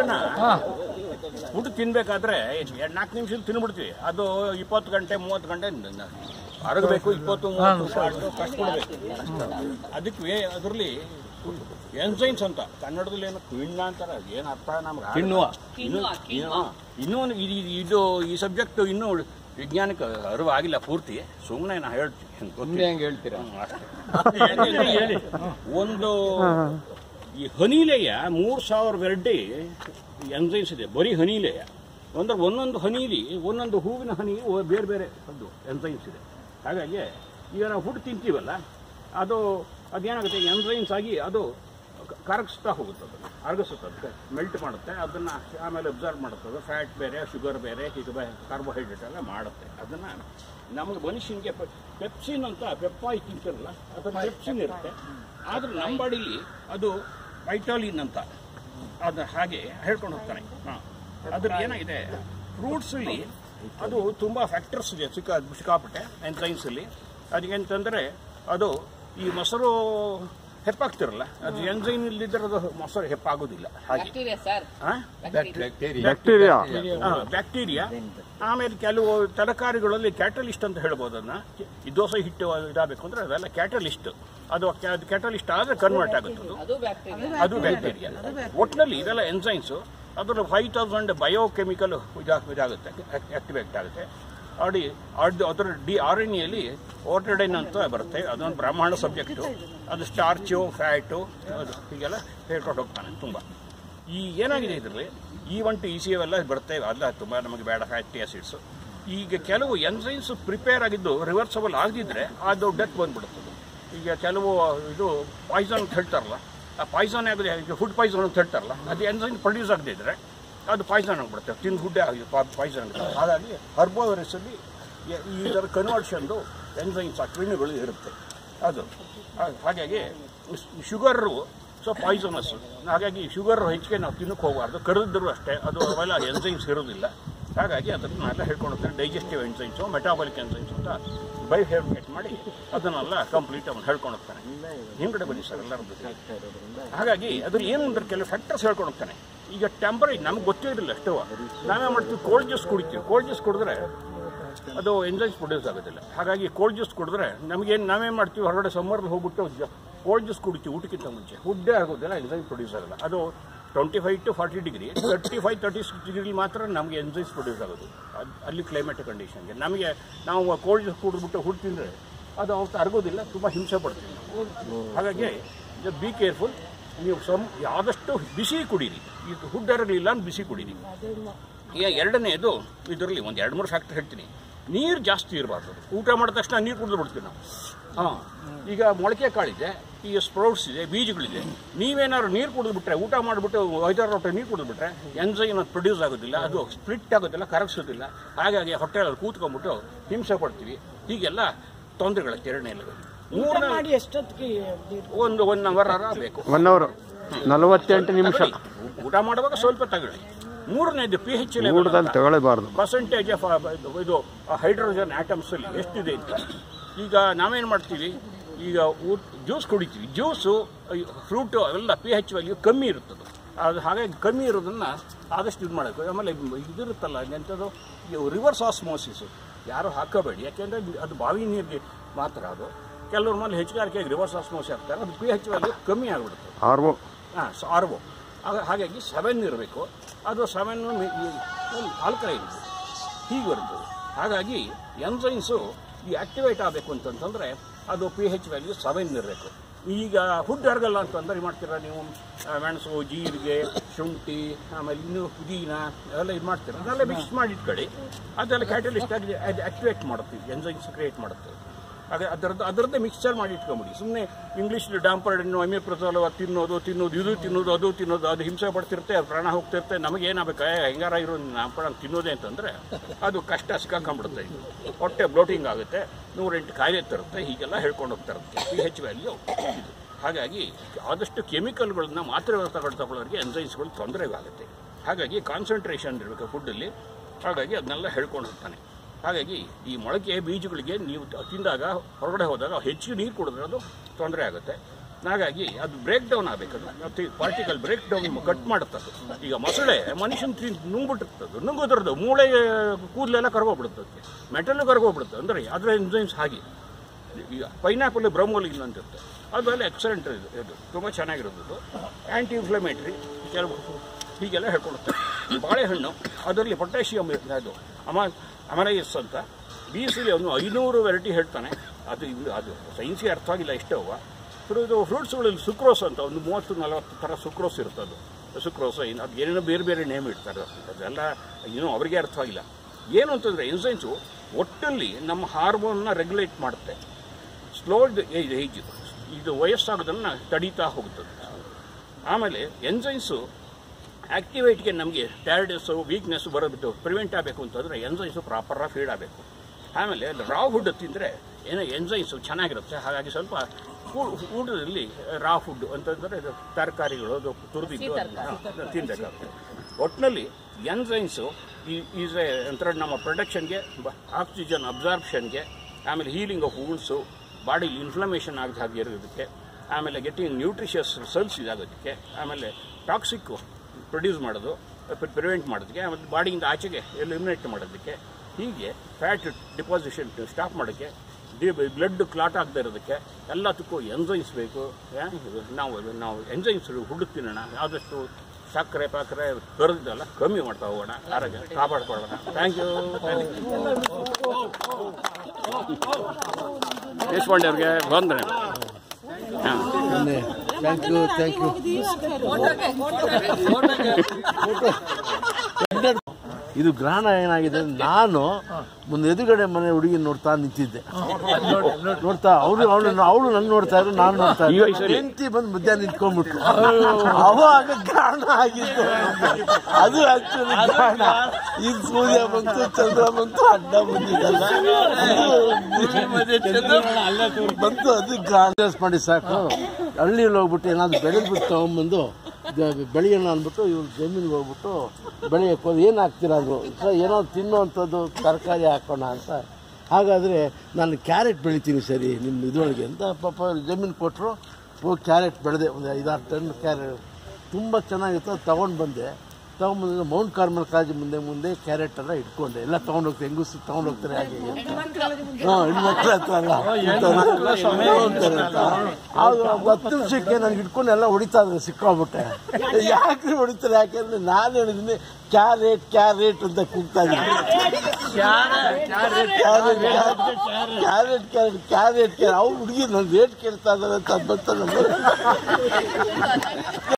ಫುಡ್ನ ಫುಡ್ ತಿನ್ಬೇಕಾದ್ರೆ ಎರಡು ನಾಲ್ಕು ನಿಮಿಷದಲ್ಲಿ ತಿನ್ಬಿಡ್ತೀವಿ ಅದು ಇಪ್ಪತ್ತು ಗಂಟೆ ಮೂವತ್ತು ಗಂಟೆ ನ- ಅರಗಬೇಕು ಇಪ್ಪತ್ತು ಮೂವತ್ತು ಅಷ್ಟು ಕಷ್ಟಪಡ್ಬೇಕು ಅದಕ್ಕೆ ಅದರಲ್ಲಿ ಎನ್ಸೈನ್ಸ್ ಅಂತ ಕನ್ನಡದಲ್ಲಿ ಏನು ಕಿಣ್ಣ ಅಂತಾರೆ ಏನು ಅರ್ಥ ನಮ್ಗೆ ಕಿಣ್ವ. ಇನ್ನೂ ಇನ್ನೂ ಒಂದು ಇದು ಇದು- ಇದು ಈ ಸಬ್ಜೆಕ್ಟ್ ಇನ್ನೂ ವಿಜ್ಞಾನಕ್ಕೆ ಅರಿವು ಆಗಿಲ್ಲ ಪೂರ್ತಿ ಸುಮ್ಮನೆ ನಾ ಹೇಳ್ತೀನಿ ಮುಂದೆ ಹೆಂಗೆ ಹೇಳ್ತೀರಾ ಹ್ಮ್, ಅಷ್ಟೇ. ಯಾಕೆಂದ್ರೆ ಒಂದು ಈ ಹನಿಲೆಯ ಮೂರು ಸಾವಿರ ವೆರೈಟಿ ಎಂಜೈನ್ಸ್ ಇದೆ ಬರೀ ಹನಿಲೆಯ ಅಂದ್ರೆ ಒಂದೊಂದು ಹನಿಲಿ ಒಂದೊಂದು ಹೂವಿನ ಹನಿ ಒ- ಬೇರೆ ಬೇರೆ ಅದು ಎಂಜೈನ್ಸ್ ಇದೆ ಹಾಗಾಗಿ ಈಗ ನಾವು ಫುಡ್ ತಿಂತೀವಲ್ಲ ಅದು ಅದೇನಾಗುತ್ತೆ ಎಂಜೈನ್ಸ್ ಆಗಿ ಅದು ಕ- ಕರಗಿಸ್ತಾ ಹೋಗುತ್ತೆ ಅದನ್ನು ಅರಗಿಸುತ್ತೆ ಮೆಲ್ಟ್ ಮಾಡುತ್ತೆ ಅದನ್ನ ಆಮೇಲೆ ಅಬ್ಸರ್ವ್ ಮಾಡುತ್ತದೆ ಫ್ಯಾಟ್ ಬೇರೆ ಶುಗರ್ ಬೇರೆ ಹೀಗೆ ಕಾರ್ಬೋಹೈಡ್ರೇಟ್ ಎಲ್ಲ ಮಾಡುತ್ತೆ ಅದನ್ನ ನಮಗೆ ಮನುಷ್ಯನಿಗೆ ಪೆ- ಪೆಪ್ಸಿನ್ ಅಂತ ಪೆಪ್ಪಾಯಿ ತಿಂತಿರಲ್ಲ ಅದರ ಪೆಪ್ಸಿನ್ ಇರುತ್ತೆ ಆದ್ರೆ ನಮ್ಮ ಬಾಡಿಲಿ ಅದು ವೈಟಾಲಿನ್ ಅಂತ ಅದು ಹಾಗೆ ಹೇಳ್ಕೊಂಡು ಹೋಗ್ತಾನೆ ಹಾಂ ಅದ್ರ ಏನಾಗಿದೆ ಫ್ರೂಟ್ಸ್ ಅಲ್ಲಿ ಅದು ತುಂಬಾ ಫ್ಯಾಕ್ಟರ್ಸ್ ಇದೆ ಸಿಕ್ಕ ಸಿಕ್ಕಾಪಟ್ಟೆ ಎಂಟ್ರೈನ್ಸ್ ಅಲ್ಲಿ ಅದಕ್ಕೆ ಅಂತಂದ್ರೆ ಅದು ಈ ಮೊಸರು ಹೆಪ್ಪಾಗ್ತಿರಲ್ಲ ಅದು ಎಂಜೈನ್ ಇಲ್ದಿದ್ರೆ ಅದು ಮೊಸರು ಹೆಪ್ಪಾಗೋದಿಲ್ಲ ಹಾಗೆ ಬ್ಯಾಕ್ಟೀರಿಯಾ ಸರ್ ಆ? ಬ್ಯಾಕ್ಟೀರಿಯಾ ಬ್ಯಾಕ್ಟೀರಿಯಾ ಆ, ಬ್ಯಾಕ್ಟೀರಿಯಾ ಆಮೇಲೆ ಕೆಲವು ತರಕಾರಿಗಳಲ್ಲಿ ಕ್ಯಾಟಲಿಸ್ಟ್ ಅಂತ ಹೇಳ್ಬೋದು ಅದನ್ನ ಈ ದೋಸೆ ಹಿಟ್ಟು ಇದಾಗಬೇಕು ಅಂದ್ರೆ ಅದೆಲ್ಲ ಕ್ಯಾಟಲಿಸ್ಟ್ ಅದು ಅದು ಕ್ಯಾಟಲಿಸ್ಟ್ ಆದ್ರೆ ಕನ್ವರ್ಟ್ ಆಗುತ್ತೆ ಅದು ಅದು ಬ್ಯಾಕ್ಟೀರಿಯಾ ಅದು ಬ್ಯಾಕ್ಟೀರಿಯಾ ಒಟ್ಟಿನಲ್ಲಿ ಇದೆಲ್ಲ ಎನ್ಸೈನ್ಸ್ ಅದರ ಫೈವ್ ತೌಸಂಡ್ ಬಯೋಕೆಮಿಕಲ್ ಇದಾಗುತ್ತೆ ಆಕ್ಟಿವೇಟ್ ಆಗುತ್ತೆ ಅಡಿ ಅದು ಅದರ ಡಿ ಆರ್ ಎನ್ ಎಲ್ಲಿ ಓರ್ಟಡೈನ್ ಅಂತ ಬರುತ್ತೆ ಅದೊಂದು ಬ್ರಾಹ್ಮಣ ಸಬ್ಜೆಕ್ಟು ಅದು ಸ್ಟಾರ್ಚು ಫ್ಯಾಟು ಅದು ಹೀಗೆಲ್ಲ ಹೇಳ್ಕೊಂಡು ಹೋಗ್ತಾನೆ ತುಂಬ ಈ ಏನಾಗಿದೆ ಇದರಲ್ಲಿ ಈ ಒಂಟು ಇ ಸಿ ಅವೆಲ್ಲ ಬರುತ್ತೆ ಅಲ್ಲ ತುಂಬ ನಮಗೆ ಬೇಡ ಫ್ಯಾಟಿ ಆಸಿಡ್ಸು ಈಗ ಕೆಲವು ಎನ್ಸೈನ್ಸ್ ಪ್ರಿಪೇರ್ ಆಗಿದ್ದು ರಿವರ್ಸಬಲ್ ಆಗದಿದ್ರೆ ಅದು ಡೆತ್ ಬಂದ್ಬಿಡುತ್ತದೆ ಈಗ ಕೆಲವು ಇದು ಪಾಯ್ಸನ್ ಅಂತ ಹೇಳ್ತಾರಲ್ಲ ಆ ಪಾಯ್ಸನ್ ಆಗಿದೆ ಈಗ ಫುಡ್ ಪಾಯ್ಸನ್ ಅಂತ ಹೇಳ್ತಾರಲ್ಲ ಅದು ಎನ್ಸೈನ್ ಪ್ರೊಡ್ಯೂಸ್ ಆಗದೆ ಇದ್ರೆ ಅದು ಪಾಯ್ಸನ್ ಆಗ್ಬಿಡುತ್ತೆ ತಿಂದು ಫುಡ್ಡೇ ಆಗಿ ಪಾಯ್ಸನ್ ಆಗುತ್ತೆ ಹಾಗಾಗಿ ಹರ್ಬೋವರಸಲ್ಲಿ ಈ ಥರ ಕನ್ವರ್ಷನ್ದು ಎನ್ಸೈನ್ಸ್ ಆ ಕ್ರಿಮಿಗಳು ಇರುತ್ತೆ ಅದು ಹಾ- ಹಾಗಾಗಿ ಶುಗರು ಸೊ ಪಾಯ್ಸನಸ್ ಹಾಗಾಗಿ ಶುಗರ್ ಹೆಚ್ಚಿಗೆ ನಾವು ತಿನ್ನಕ್ಕೆ ಹೋಗಬಾರ್ದು ಕರೆದಿದ್ರು ಅಷ್ಟೇ ಅದು ಅವೆಲ್ಲ ಎನ್ಸೈನ್ಸ್ ಇರೋದಿಲ್ಲ ಹಾಗಾಗಿ ಅದನ್ನೆಲ್ಲ ಹೇಳ್ಕೊಂಡು ಹೋಗ್ತಾರೆ ಡೈಜೆಸ್ಟಿವ್ ಎನ್ಸೈನ್ಸು ಮೆಟಾಬಾಲಿಕ್ ಎನ್ಸೈನ್ಸ್ ಅಂತ ಬೈ ಹೇರ್ಗೆಟ್ ಮಾಡಿ ಅದನ್ನೆಲ್ಲ ಕಂಪ್ಲೀಟ್ ಅವನು ಹೇಳ್ಕೊಂಡು ಹೋಗ್ತಾನೆ ಹಿಂಗಡೆ ಬನ್ನಿ ಸರ್ ಎಲ್ಲರೂ ಹಾಗಾಗಿ ಅದ್ರ ಏನು ಅಂದ್ರೆ ಕೆಲವು ಫ್ಯಾಕ್ಟರ್ಸ್ ಹೇಳ್ಕೊಂಡು ಹೋಗ್ತಾನೆ ಈಗ ಟೆಂಪರೇಜ್ ನಮ್ಗೆ ಗೊತ್ತೇ ಇರಲಿಲ್ಲ ಅಷ್ಟೇ ನಾವೇ ಮಾಡ್ತೀವಿ ಕೋಲ್ಡ್ ಜ್ಯೂಸ್ ಕುಡಿತೀವಿ ಕೋಲ್ಡ್ ಜ್ಯೂಸ್ ಕುಡಿದ್ರೆ ಅದು ಎಂಜೈನ್ಸ್ ಪ್ರೊಡ್ಯೂಸ್ ಆಗೋದಿಲ್ಲ ಹಾಗಾಗಿ ಕೋಲ್ಡ್ ಜ್ಯೂಸ್ ಕುಡಿದ್ರೆ ನಮಗೇನು ನಾವೇನು ಮಾಡ್ತೀವಿ ಹೊರಗಡೆ ಸಮ್ಮರ್ಲಿ ಹೋಗ್ಬಿಟ್ಟು ಕೋಲ್ಡ್ ಜ್ಯೂಸ್ ಕುಡಿತೀವಿ ಊಟಕ್ಕಿಂತ ಮುಂಚೆ ಫುಡ್ಡೇ ಆಗೋದಿಲ್ಲ ಎಂಜೈನ್ ಪ್ರೊಡ್ಯೂಸ್ ಆಗಲ್ಲ ಅದು twenty five to forty degree thirty five thirty six degree ಮಾತ್ರ ನಮಗೆ ಎಂಜೈನ್ಸ್ ಪ್ರೊಡ್ಯೂಸ್ ಆಗೋದು ಅದ್- ಅಲ್ಲಿ ಕ್ಲೈಮೇಟ್ ಕಂಡೀಷನ್ಗೆ ನಮಗೆ ನಾವು ಕೋಲ್ಡ್ ಜ್ಯೂಸ್ ಕುಡಿದ್ಬಿಟ್ಟು ಹುಡ್ ತಿಂದರೆ ಅದು ಅವತ್ತು ಅರಗೋದಿಲ್ಲ ತುಂಬ ಹಿಂಸೆ ಪಡ್ತೀವಿ ನಾವು ಹಾಗಾಗಿ ಬಿ ಕೇರ್ಫುಲ್ ನೀವು ಸಮ್ ಆದಷ್ಟು ಬಿಸಿ ಕುಡೀರಿ ಇದು ಹುಡ್ ಇರಲಿಲ್ಲ ಅಂತ ಬಿಸಿ ಕುಡೀರಿ ಈಗ ಎರಡನೇದು ಇದರಲ್ಲಿ ಒಂದು ಎರಡು ಮೂರು ಫ್ಯಾಕ್ಟರ್ ಹೇಳ್ತೀನಿ ನೀರು ಜಾಸ್ತಿ ಇರಬಾರ್ದು ಊಟ ಮಾಡಿದ ತಕ್ಷಣ ನೀರು ಕುಡಿದು ಬಿಡ್ತೀವಿ ನಾವು ಹಾಂ ಈಗ ಮೊಳಕೆ ಕಾಳಿದೆ ಈಗ ಸ್ಪ್ರೌಟ್ಸ್ ಇದೆ ಬೀಜಗಳಿದೆ ನೀವೇನಾದ್ರು ನೀರು ಕುಡಿದ್ಬಿಟ್ರೆ ಊಟ ಮಾಡಿಬಿಟ್ಟು ಐದಾರು ಲೋಟ ನೀರು ಕುಡಿದ್ಬಿಟ್ರೆ ಎಂಜೈನ್ ಅದು ಪ್ರೊಡ್ಯೂಸ್ ಆಗೋದಿಲ್ಲ ಅದು ಸ್ಪ್ಲಿಟ್ ಆಗೋದಿಲ್ಲ ಕರಗಿಸೋದಿಲ್ಲ ಹಾಗಾಗಿ ಹೊಟ್ಟೆಯಲ್ಲಿ ಕೂತ್ಕೊಂಡ್ಬಿಟ್ಟು ಹಿಂಸೆ ಪಡ್ತೀವಿ ಹೀಗೆಲ್ಲ ತೊಂದರೆಗಳ ಎರಡನೇದು ಮೂರನೇ ಮಾಡಿ ಎಷ್ಟೊತ್ತಿಗೆ ಒಂದು ಒನ್ ಅವರ್ ಬೇಕು ಒನ್ ಅವರ್ ನಲವತ್ತೆಂಟು ನಿಮಿಷ ತಗೊಳ್ಳಿ. ಊಟ ಮಾಡುವಾಗ ಸ್ವಲ್ಪ ತಗೊಳ್ಳಿ ಮೂರನೇದು ಪಿ ಹೆಚ್ ಊಟದಲ್ಲಿ ತಗೊಳ್ಳೇಬಾರ್ದು ಪರ್ಸೆಂಟೇಜ್ ಆಫ್ ಇದು ಹೈಡ್ರೋಜನ್ ಆಟಮ್ಸ್ ಅಲ್ಲಿ ಎಷ್ಟಿದೆ ಅಂತ ಈಗ ನಾವೇನು ಮಾಡ್ತೀವಿ ಈಗ ಜ್ಯೂಸ್ ಕುಡಿತೀವಿ ಜ್ಯೂಸು ಫ್ರೂಟು ಅವೆಲ್ಲ ಪಿ ಹೆಚ್ ವ್ಯಾಲ್ಯೂ ಕಮ್ಮಿ ಇರುತ್ತದೆ ಅದು ಹಾಗಾಗಿ ಕಮ್ಮಿ ಇರೋದನ್ನ ಆದಷ್ಟು ಇದು ಮಾಡಬೇಕು ಆಮೇಲೆ ಇದಿರುತ್ತಲ್ಲ ಎಂಥದ್ದು ರಿವರ್ಸ್ ಆಸ್ಮೋಸಿಸ್ ಯಾರು ಹಾಕೋಬೇಡಿ ಯಾಕೆಂದರೆ ಅದು ಬಾವಿ ನೀರಿಗೆ ಮಾತ್ರ ಅದು ಕೆಲವ್ರ ಮೇಲೆ ಹೆಚ್ಚುಗಾರಿಕೆಯಾಗಿ ರಿವರ್ಸ್ ಆಸ್ಮೋಸಿಸ್ ಹಾಕ್ತಾರೆ ಅದು ಪಿ ಹೆಚ್ ವ್ಯಾಲ್ಯೂ ಕಮ್ಮಿ ಆಗಿಬಿಡುತ್ತೆ ಆರ್ವೋ ಹಾಂ ಆರ್ವೋ ಹಾಗಾಗಿ ಸೆವೆನ್ ಇರಬೇಕು ಅದು ಸೆವೆನ್ ಆಲ್ಕಲೈನ್ ಹೀಗೆ ಬರ್ತದೆ ಹಾಗಾಗಿ ಎನ್ಸೈನ್ಸು ಈ ಆಕ್ಟಿವೇಟ್ ಆಗಬೇಕು ಅಂತಂತಂದರೆ ಅದು ಪಿ ಹೆಚ್ ವ್ಯಾಲ್ಯೂ ಸೆವೆನ್ ಇರಬೇಕು ಈಗ ಫುಡ್ ಅರಗಲ್ಲ ಅಂತಂದ್ರೆ ಏನು ಮಾಡ್ತೀರಾ ನೀವು ಆ, ಮೆಣಸು ಜೀರಿಗೆ ಶುಂಠಿ ಆಮೇಲೆ ಇನ್ನೂ ಪುದೀನ ಅದೆಲ್ಲ ಇದು ಮಾಡ್ತೀರಾ ಅದೆಲ್ಲ ಮಿಕ್ಸ್ ಮಾಡಿ ಇಟ್ಕೊಳ್ಳಿ ಅದೆಲ್ಲ ಕ್ಯಾಟಲಿಸ್ಟ್ ಆಗಿ ಅದು ಆಕ್ಟಿವೇಟ್ ಮಾಡುತ್ತೆ ಎನ್ಸೈನ್ಸ್ ಕ್ರಿಯೇಟ್ ಮಾಡುತ್ತೆ ಹಾಗೆ ಅದರದ್ದು ಅದರದ್ದೇ ಮಿಕ್ಸ್ಚರ್ ಮಾಡಿ ಇಟ್ಕೊಂಬಿಡಿ ಸುಮ್ಮನೆ ಇಂಗ್ಲೀಷ್ ಡಾಂಪರ್ಡನ್ನು ಅಮಿಪ್ರಸೋಲ್ ತಿನ್ನೋದು ತಿನ್ನೋದು ಇದು ತಿನ್ನೋದು ಅದು ತಿನ್ನೋದು ಅದು ಹಿಂಸೆ ಪಡ್ತಿರುತ್ತೆ ಪ್ರಾಣ ಹೋಗ್ತಿರುತ್ತೆ ನಮಗೆ ಏನಾಗಬೇಕು ಹೆಂಗಾರ ಇರೋ ನಾಂಪಡ ತಿನ್ನೋದೇ ಅಂತಂದರೆ ಅದು ಕಷ್ಟ ಸಿಕ್ಕಾಕೊಂಡ್ಬಿಡುತ್ತೆ ಇದು ಹೊಟ್ಟೆ ಬ್ಲೋಟಿಂಗ್ ಆಗುತ್ತೆ ನೂರೆಂಟು ಕಾಯಿಲೆ ತರುತ್ತೆ ಹೀಗೆಲ್ಲ ಹೇಳ್ಕೊಂಡು ಹೋಗ್ತಾ ಇರುತ್ತೆ ಪಿ ಹೆಚ್ ವ್ಯಾಲ್ಯೂ ಇದು ಹಾಗಾಗಿ ಆದಷ್ಟು ಕೆಮಿಕಲ್ಗಳನ್ನ ಮಾತ್ರೆ ತಗೊಂಡು ತಗೊಳ್ಳೋರಿಗೆ ಎನ್ಸೈನ್ಸ್ಗಳು ತೊಂದರೆ ಆಗುತ್ತೆ ಹಾಗಾಗಿ ಕಾನ್ಸಂಟ್ರೇಷನ್ ಇರಬೇಕು ಫುಡ್ಡಲ್ಲಿ ಹಾಗಾಗಿ ಅದನ್ನೆಲ್ಲ ಹೇಳ್ಕೊಂಡು ಹೋಗ್ತಾನೆ ಹಾಗಾಗಿ ಈ ಮೊಳಕೆ ಬೀಜಗಳಿಗೆ ನೀವು ತ- ತಿಂದಾಗ ಹೊರಗಡೆ ಹೋದಾಗ ಹೆಚ್ಚು ನೀರು ಕುಡಿದ್ರೆ ಅದು ತೊಂದರೆ ಆಗುತ್ತೆ ಹಾಗಾಗಿ ಅದು ಬ್ರೇಕ್ ಡೌನ್ ಆಗಬೇಕು ಅದು ಪಾರ್ಟಿಕಲ್ ಬ್ರೇಕ್ ಡೌನ್ ಕಟ್ ಮಾಡುತ್ತದು ಈಗ ಮೊಸಳೆ ಮನುಷ್ಯನ ತಿನ್ ನುಂಗ್ಬಿಟ್ಟಿರ್ತದೆ ನುಂಗೋದ್ರದ್ದು ಮೂಳೆ ಕೂದಲೆಲ್ಲ ಕರ್ಗೋಗ್ಬಿಡುತ್ತೆ ಮೆಟಲ್ ಕರ್ಗೋಗ್ಬಿಡುತ್ತೆ ಅಂದರೆ ಅದರ ಎಂಜೈಮ್ಸ್ ಹಾಗೆ ಈಗ ಪೈನಾಪಲ್ ಬ್ರಹ್ಮೋಲಿನ್ ಅಂತ ಇರುತ್ತೆ ಅದೆಲ್ಲ ಎಕ್ಸಲೆಂಟ್ ಇದು ಇದು ತುಂಬ ಚೆನ್ನಾಗಿರೋದು ಆ್ಯಂಟಿ ಇನ್ಫ್ಲಮೇಟ್ರಿ ಕೆಲವು ಹೀಗೆಲ್ಲ ಹೇಳ್ಕೊಳುತ್ತೆ ಬಾಳೆಹಣ್ಣು ಅದರಲ್ಲಿ ಪೊಟ್ಯಾಷಿಯಮ್ ಅದು ಅಮ ಅಮರೈಸ್ ಅಂತ ಬಿ ಸಿ ಒಂದು ಐನೂರು ವೆರೈಟಿ ಹೇಳ್ತಾನೆ ಅದು ಇದು ಅದು ಸೈನ್ಸಿಗೆ ಅರ್ಥ ಆಗಿಲ್ಲ ಇಷ್ಟೇ ಅವ ಇದು ಫ್ರೂಟ್ಸ್ಗಳಲ್ಲಿ ಸುಕ್ರೋಸ್ ಅಂತ ಒಂದು ಮೂವತ್ತು ನಲವತ್ತು ಥರ ಸುಕ್ರೋಸ್ ಇರುತ್ತೆ ಅದು ಸುಕ್ರೋಸ್ ಇನ್ನು ಅದು ಏನೇನೋ ಬೇರೆ ಬೇರೆ ನೇಮ್ ಇಡ್ತಾರೆ ಅದೆಲ್ಲ ಇನ್ನೂ ಅವರಿಗೆ ಅರ್ಥ ಆಗಿಲ್ಲ ಏನು ಅಂತಂದರೆ ಎನ್ಸೈನ್ಸು ಒಟ್ಟಲ್ಲಿ ನಮ್ಮ ಹಾರ್ಮೋನ್ನ ರೆಗ್ಯುಲೇಟ್ ಮಾಡುತ್ತೆ ಸ್ಲೋಡ್ ಏಜ್ ಏಜ್ ಇದು ವಯಸ್ಸಾಗೋದನ್ನು ತಡೀತಾ ಹೋಗ್ತದೆ ಆಮೇಲೆ ಎಂಜೈನ್ಸು ಆಕ್ಟಿವೇಟ್ಗೆ ನಮಗೆ ಟೈರ್ಡ್ನೆಸ್ಸು ವೀಕ್ನೆಸ್ ಬರೋದು ಪ್ರಿವೆಂಟ್ ಆಗಬೇಕು ಅಂತಂದರೆ ಎಂಜೈನ್ಸು ಪ್ರಾಪರಾಗಿ ಫೀಡ್ ಆಗಬೇಕು ಆಮೇಲೆ ರಾ ಫುಡ್ ತಿಂದರೆ ಏನೋ ಎಂಜೈನ್ಸು ಚೆನ್ನಾಗಿರುತ್ತೆ ಹಾಗಾಗಿ ಸ್ವಲ್ಪ ಊ- ಊಟದಲ್ಲಿ ರಾ ಫುಡ್ ಅಂತಂದರೆ ಇದು ತರಕಾರಿಗಳು ಅದು ತುರಿದಿದ್ದು ಅದನ್ನ ತಿನ್ನಬೇಕಾಗುತ್ತೆ ಒಟ್ಟಿನಲ್ಲಿ ಎಂಜೈನ್ಸು ಈಸ್ ಎ ಒಂಥರ ನಮ್ಮ ಪ್ರೊಡಕ್ಷನ್ಗೆ ಆಕ್ಸಿಜನ್ ಅಬ್ಸಾರ್ಪ್ಷನ್ಗೆ ಆಮೇಲೆ healing of wounds body inflammation ಆಗದ ಹಾಗೆ ಇರೋದಕ್ಕೆ ಆಮೇಲೆ ಗೆಟಿಂಗ್ ನ್ಯೂಟ್ರಿಷಿಯಸ್ ಸೆಲ್ಸ್ ಇದಾಗೋದಕ್ಕೆ ಆಮೇಲೆ ಟಾಕ್ಸಿಕ್ ಪ್ರೊಡ್ಯೂಸ್ ಮಾಡೋದು ಪ್ರಿವೆಂಟ್ ಮಾಡೋದಕ್ಕೆ ಆಮೇಲೆ ಬಾಡಿಯಿಂದ ಆಚೆಗೆ ಎಲಿಮಿನೇಟ್ ಮಾಡೋದಕ್ಕೆ ಹೀಗೆ ಫ್ಯಾಟ್ ಡಿಪಾಸಿಷನ್ ಸ್ಟಾಪ್ ಮಾಡೋಕ್ಕೆ ಬ್ಲಡ್ ಕ್ಲಾಟ್ ಆಗದೆ ಇರೋದಕ್ಕೆ ಎಲ್ಲದಕ್ಕೂ ಎಂಜೈನ್ಸ್ ಬೇಕು ಯಾ? ನಾವು ನಾವು ಎಂಜೈನ್ಸ್ ಹುಡುಕ್ ತಿನ್ನೋಣ ಆದಷ್ಟು ಸಕ್ಕರೆ ಪಾಕರೆ ಕರೆದಿದ್ದಲ್ಲ ಕಮ್ಮಿ ಮಾಡ್ತಾ ಹೋಗೋಣ ಆರೋಗ್ಯ ಕಾಪಾಡ್ಕೊಳ್ಳೋಣ ಥ್ಯಾಂಕ್ ಯು ದೇಶಪಾಂಡೆ ಅವ್ರಿಗೆ ವಂದನೆ ಹಾಂ ಥ್ಯಾಂಕ್ ಯು ಥ್ಯಾಂಕ್ ಯು ಇದು ಗ್ರಹಣ ಏನಾಗಿದೆ ನಾನು ಮುಂದೆ ಎದುರುಗಡೆ ಮನೆ ಹುಡುಗಿ ನೋಡ್ತಾ ನಿಂತಿದ್ದೆ ನೋಡ್ತಾ ಅವಳು ಅವಳು ಅವಳು ನನ್ನ ನೋಡ್ತಾ ಇದ್ರು ನಾನು ನೋಡ್ತಾ ಈ ಇದ್ದೆ ವಯಸ್ಸಲ್ಲಿ? ಹೆಂಡತಿ ಬಂದು ಮಧ್ಯಾಹ್ನ ನಿಂತ್ಕೊಂಡ್ಬಿಟ್ರು ಅವಾಗ ಗ್ರಹಣ ಆಗಿದ್ದು ಅದು ಆಕ್ಚುಲಿ ಗ್ರಹಣ ಇದು ಸೂರ್ಯ ಬಂತು ಚಂದ್ರ ಬಂತು ಅಡ್ಡ ಬಂದಿದ್ದಲ್ಲ ಅದು ಬಂತು ಅದು ಗ್ರಹಣ ಮಾಡಿ ಸಾಕು ಹಳ್ಳಿಯಲ್ಲಿ ಹೋಗ್ಬಿಟ್ಟು ಏನಾದ್ರು ಬೆಳೆದು ಬಿಟ್ಟು ತಗೊಂಡ್ಬಂದು ದ- ಬೆಳೆಯೋಣ ಅಂದ್ಬಿಟ್ಟು ಇವ್ರು ಜಮೀನಿಗೆ ಹೋಗ್ಬಿಟ್ಟು ಬೆಳೆಯಕ್ಕೆ ಹೋಗಿ ಏನು ಹಾಕ್ತೀರಾ ಅಂದ್ರು ಸರ್ ಏನೋ ತಿನ್ನುವಂಥದ್ದು ತರಕಾರಿ ಹಾಕೋಣ ಅಂತ ಹಾಗಾದರೆ ನಾನು ಕ್ಯಾರೆಟ್ ಬೆಳಿತೀನಿ ಸರಿ ನಿಮ್ಮ ಇದ್ರೊಳಗೆ ಅಂತ ಪಾಪ ಜಮೀನು ಕೊಟ್ಟರು ಹೋಗಿ ಕ್ಯಾರೆಟ್ ಬೆಳೆದೆ ಒಂದು ಐದಾರು ಟನ್ ಕ್ಯಾರೆಟ್ ತುಂಬ ಚೆನ್ನಾಗಿತ್ತು ಅದು ತೊಗೊಂಡು ಬಂದೆ ತೊಗೊಂಡ್ಬಂದ್ರೆ ಮೌಂಟ್ ಕಾರ್ಮಲ್ ಕಾಲೇಜ್ ಮುಂದೆ ಮುಂದೆ ಕ್ಯಾರೆಟ್ ಎಲ್ಲ ಇಟ್ಕೊಂಡೆ ಎಲ್ಲ ತೊಗೊಂಡು ಹೋಗ್ತಾರೆ ಹೆಂಗಸು ತೊಗೊಂಡು ಹೋಗ್ತಾರೆ ಹಾಗೆ ಹೀಗೆ ಅಂತ. ಹಾ, ಹೆಣ್ಮಕ್ಳ ಹತ್ರ ಅಲ್ಲ ಹೋಗ್ತಾರೆ ಅಂತ. ಅದು ಒಂದು ಹತ್ತು ನಿಮಿಷಕ್ಕೆ ನನಗೆ ಇಟ್ಕೊಂಡು ಎಲ್ಲ ಹೊಡಿತಾ ಇದ್ರೆ ಸಿಕ್ಕಾಬಿಟ್ಟೆ ಯಾಕೆ ಹೊಡಿತಾರೆ ಯಾಕೆಂದ್ರೆ ನಾನು ಹೇಳಿದ್ದೀನಿ ಕ್ಯಾರೆಟ್ ಕ್ಯಾರೆಟ್ ಅಂತ ಕೂಗ್ತಾ ಇದ್ದೀನಿ carrot carrot carrot carrot carrot ಅವ್ರು ಹುಡುಗಿ ನನ್ನ ರೇಟ್ ಕೇಳ್ತಾ ಇದ್ದಾರೆ ಅಂತ ಬಂತ